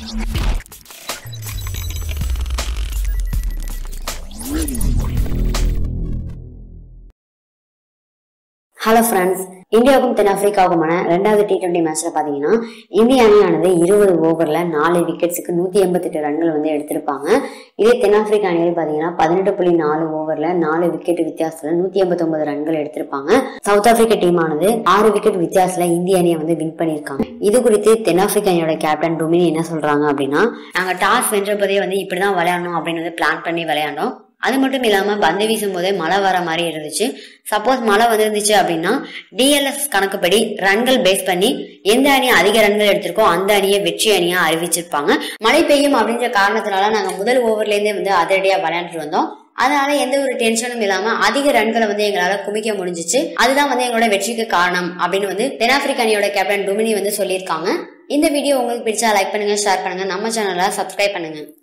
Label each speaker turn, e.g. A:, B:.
A: hello friends இந்தியாவுக்கும் தென்னாப்பிரிக்காவுக்குமான ரெண்டாவது T twenty மேட்ச்ல பாத்தீங்கன்னா இந்திய அணியானது இருபது ஓவர்ல நாலு விக்கெட்ஸுக்கு நூத்தி எண்பத்தெட்டு ரன்கள் வந்து எடுத்திருப்பாங்க இதே தென்னாப்பிரிக்கா அணியில் பாத்தீங்கன்னா பதினெட்டு புள்ளி நாலு ஓவர்ல நாலு விக்கெட் வித்தியாசத்துல நூத்தி எண்பத்தி ரன்கள் எடுத்திருப்பாங்க சவுத் ஆப்பிரிக்கா டீம் ஆனது ஆறு விக்கெட் வித்தியாசத்துல இந்திய அணியை வந்து வின் பண்ணியிருக்காங்க இது குறித்து தென்னாப்பிரிக்கா அணியோட கேப்டன் டுமினி என்ன சொல்றாங்க அப்படின்னா நாங்க டாஸ் வென்றபோதே வந்து இப்படிதான் விளையாடணும் அப்படின்னு வந்து பிளான் பண்ணி விளையாண்டோம் அது மட்டும் இல்லாம பந்து வீசும் போதே மழை வர மாதிரி இருந்துச்சு சப்போஸ் மழை வந்துருந்துச்சு அப்படின்னா டிஎல்எஸ் கணக்குப்படி ரன்கள் பேஸ் பண்ணி எந்த அணி அதிக ரன்கள் எடுத்திருக்கோ அந்த அணியை வெற்றி அணியா அறிவிச்சிருப்பாங்க மழை பெய்யும் அப்படின்ற காரணத்தினால நாங்க முதல் ஓவர்ல இருந்தே வந்து அதிரடியா விளையாண்டுட்டு வந்தோம் அதனால எந்த ஒரு டென்ஷனும் இல்லாம அதிக ரன்களை வந்து எங்களால குமிக்க முடிஞ்சிச்சு அதுதான் வந்து எங்களோட வெற்றிக்கு காரணம் அப்படின்னு வந்து தென்னாப்பிரிக்க அணியோட கேப்டன் டுமினி வந்து சொல்லியிருக்காங்க இந்த வீடியோ உங்களுக்கு பிடிச்சா லைக் பண்ணுங்க ஷேர் பண்ணுங்க நம்ம சேனலை சப்ஸ்கிரைப் பண்ணுங்க